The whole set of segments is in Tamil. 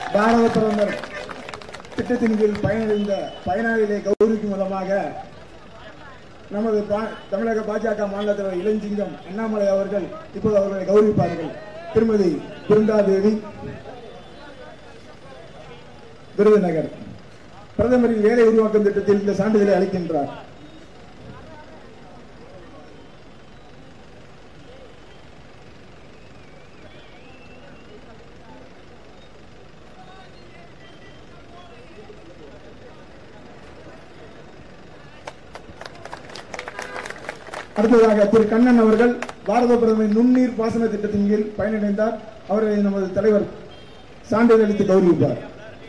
பாரத பிரதமர் திட்டத்தின் கீழ் பயனடைந்த பயனாளிகளை கௌரவிக்கும் மூலமாக நமது பா- தமிழக பாஜக மாநில தலைவர் இளஞ்சிங்கம் அண்ணாமலை அவர்கள் இப்போது அவர்களை கௌரவிப்பார்கள் திருமதி பிருந்தாதேவி விருதுநகர் பிரதமரின் வேலை உருவாக்கும் திட்டத்தில் இந்த சான்றிதழை அளிக்கின்றார் அடுத்ததாக திரு கண்ணன் அவர்கள் பாரத பிரதமரின் நுண்ணீர் பாசன திட்டத்தின் கீழ் பயனடைந்தார் அவரை நமது தலைவர் சான்றிதழ் அளித்து கௌரவிப்பார்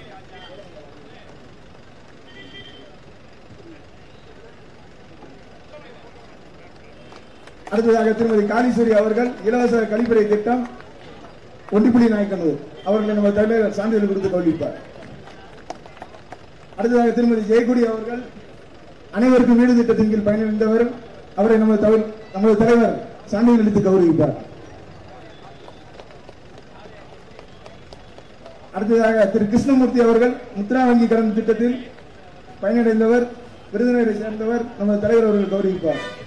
அடுத்ததாக திருமதி காளீஸ்வரி அவர்கள் இலவச கழிப்பறை திட்டம் ஒண்டிப்புலி நாயக்கனூர் அவர்களை நமது தலைவர் சான்றிதழ் கொடுத்து கௌரவிப்பார் அடுத்ததாக திருமதி ஜெயக்குடி அவர்கள் அனைவருக்கும் வீடு திட்டத்தின் கீழ் பயனடைந்தவர் அவரை நமது தவறு நமது தலைவர் சான்றிதழ் அளித்து கௌரவிப்பார் அடுத்ததாக திரு கிருஷ்ணமூர்த்தி அவர்கள் முத்ரா வங்கி கடன் திட்டத்தில் பயனடைந்தவர் விருதுநகரை சேர்ந்தவர் நமது தலைவர் அவர்கள் கௌரவிப்பார்